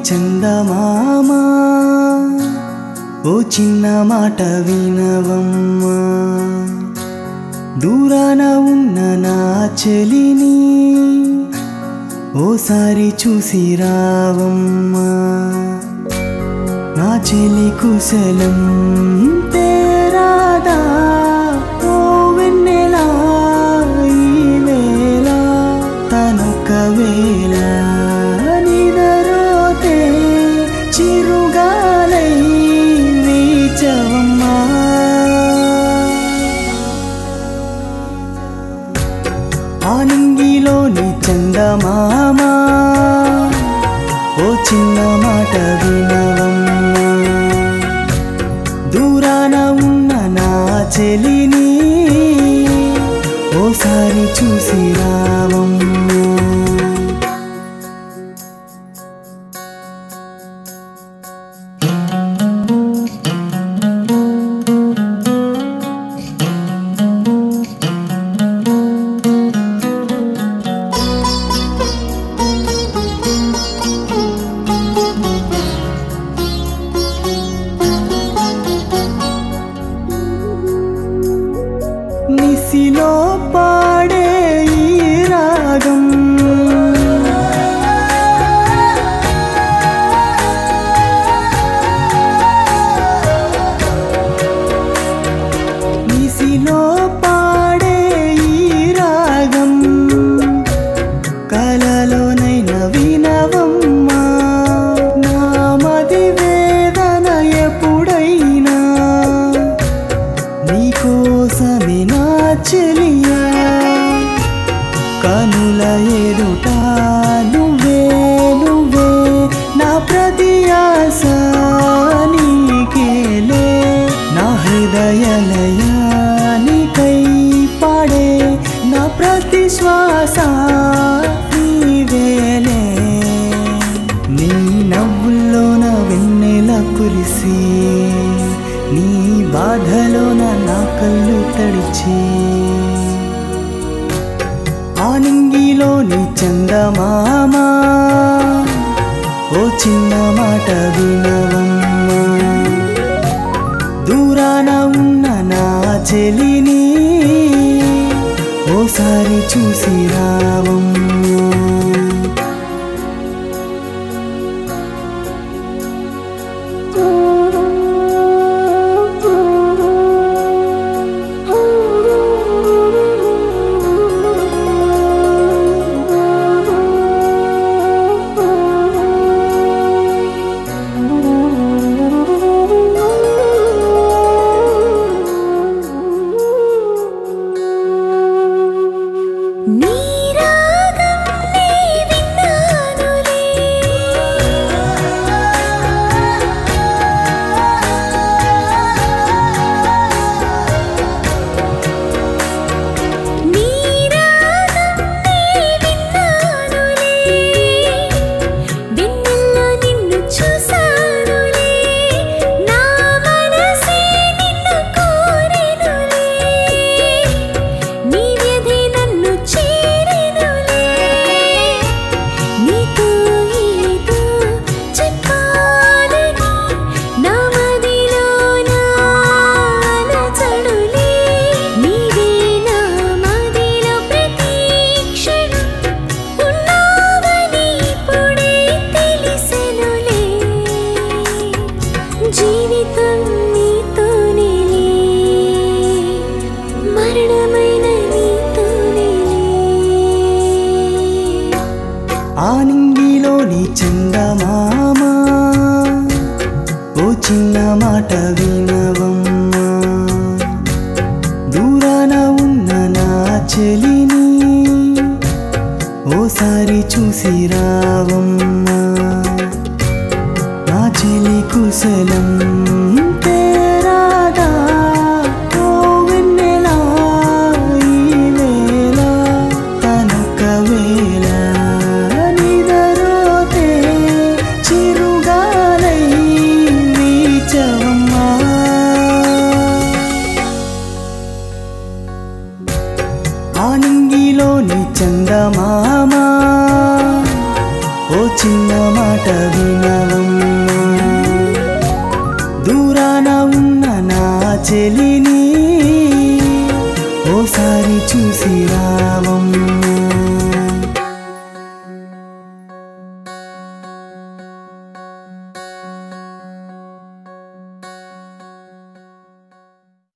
చందమామా ఓ చిన్న మాట వినవమ్మా దూరాన ఉన్న నా చెలిని ఓసారి చూసి రావమ్మా నా చెలి కుశలం తేరాదా ఓ వెన్నెలా ఈ వేళ తనొకవేళ నిదరోతే చిరుగాలై వీచవమ్మా ఆనంగిలోని చందమామా ఓ చిన్న మాట వినవమ్మా దూరాన ఉన్న నా చెలిని ఓసారి చూసి రావమ్మా నిసిలో పాడే ఈ రాగం నిసిలో పాడే ఈ రాగం కలలోనైన వినవమ్మా నా మది వేదన ఎప్పుడైనా నీకోసమే నా చెలియా కనుల ఎదుట నువ్వే నువ్వే నా ప్రతి ఆశ నీకేలే నా హృదయలయానికై పాడే నా ప్రతి శ్వాస నీవేలే నీ నవ్వుల్లోన వెన్నెల కురిసి నీ బాధలోన నా కళ్ళు తడిచి ఆనంగిలోని చందమామా ఓ చిన్న మాట వినవమ్మా దూరాన ఉన్న నా చెలిని ఓసారి చూసి రావమ్మా నీ రాగం నే విన్నానులే నీ రాగం నే విన్నానులే వెన్నెల్లో నిన్ను చూసానులే నా మనసే నిన్ను కోరెనులే నీ వ్యధి నన్ను చేరెనులే నీతో ఏదో చెప్పాలని నా మదిలో నా అలజడులే నీవే నా మదిలో ప్రతి క్షణం ఉన్నావని ఇప్పుడే తెలిసెనులే జీవితం నీతోనేలే మరణమైన నీతోనేలే ఆనంగిలోని చందమామా ఓ చిన్న మాట వినవమ్మా దూరాన ఉన్న నా చెలిని ఓసారి చూసి రావమ్మా నా చెలి కుశలం తేరాదా ఓ వెన్నెలా ఈ వేళ తనొకవేళ నిదరోతే చిరుగాలై వీచవమ్మా ఆనంగిలోని చందమామా ఓ చిన్న మాట వినవమ్మా ఓసారి చూసి రావమ్మా